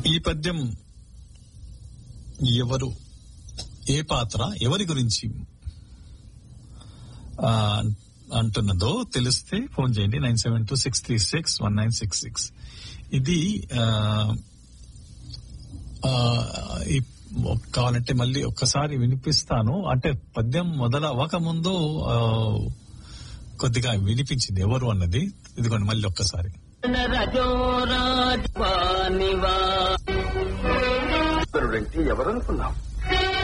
ఈ పద్యం ఎవరు ఏ పాత్ర ఎవరి గురించి ఆ, అంటున్నదో తెలిస్తే ఫోన్ చేయండి nine seven two six three six one nine six six ఇది ఆ, ఆ, ఈ కావాలంటే మళ్ళీ ఒక్కసారి వినిపిస్తాను అంటే పద్యం మొదలవ్వక ముందు ఆ, కొద్దిగా వినిపించింది ఎవరు అన్నది ఇదిగోండి మళ్ళీ ఒక్కసారి రజోరాజపానివా ఈశ్వరుడంటే ఎవరనుకున్నావు